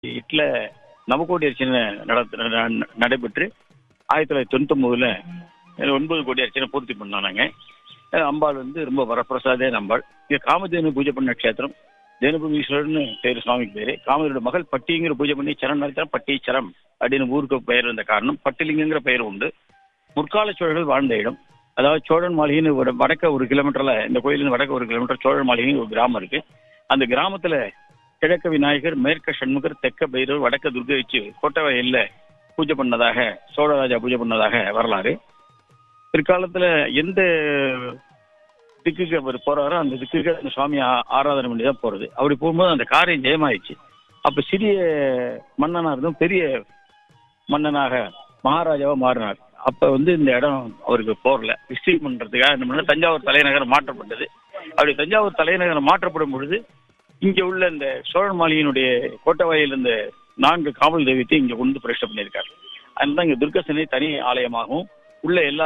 எட்டுல நவகோடி அர்ச்சனை நடத்த ந- நடைபெற்று ஆயிரத்தி தொள்ளாயிரத்தி தொண்ணூத்தொன்பதுல ஒன்பது கோடி அர்ச்சனை பூர்த்தி பண்ணாங்க அம்பாள் வந்து ரொம்ப வரப்பிரசாதே அம்பாள் இங்க காமதேனு பூஜை பண்ண க்ஷேத்திரம் தேனுபுரீஸ்வரர்னு பேர் சுவாமிக்கு பேரு காமதேனோட மகள் பட்டிங்கிற பூஜை பண்ணி சரண் நடத்தினா பட்டீச்சரம் அப்படின்னு ஊருக்கு பெயர் இருந்த காரணம் பட்டிலிங்கங்கிற பெயர் உண்டு முற்கால சோழர்கள் வாழ்ந்த இடம் அதாவது சோழன் மாளிகைன்னு ஒரு வடக்க ஒரு கிலோமீட்டர்ல இந்த கோயிலின் வடக்க ஒரு கிலோமீட்டர் சோழன் மாளிகைன்னு ஒரு கிராமம் இருக்கு அந்த கிராமத்துல கிழக்க விநாயகர் மேற்க சண்முகர் தெற்க பைரவர் வடக்க துர்கை வச்சு கோட்டை வயல்ல பூஜை பண்ணதாக சோழராஜா பூஜை பண்ணதாக வரலாறு பிற்காலத்துல எந்த திக்குக்கு அவர் போறாரோ அந்த திக்குக்கு அந்த சுவாமி ஆ- ஆராதனை பண்ணி தான் போறது அப்படி போகும்போது அந்த காரியம் ஜெயமாயிடுச்சு அப்ப சிறிய மன்னனா இருந்தும் பெரிய மன்னனாக மகாராஜாவா மாறினார் அப்ப வந்து இந்த இடம் அவருக்கு போர்ல ஹிஸ்டரி பண்றதுக்காக என்ன பண்ண தஞ்சாவூர் தலைநகரம் மாற்றப்பட்டது அப்படி தஞ்சாவூர் தலைநகரம் மாற்றப்படும் பொழுது இங்க உள்ள இந்த சோழன் மாளிகையினுடைய கோட்டவாயில் இந்த நான்கு காவல் தெய்வத்தை இங்க கொண்டு பிரதிஷ்டை பண்ணியிருக்காரு அதனால இங்க துர்கசனை தனி ஆலயமாகவும் உள்ள எல்லா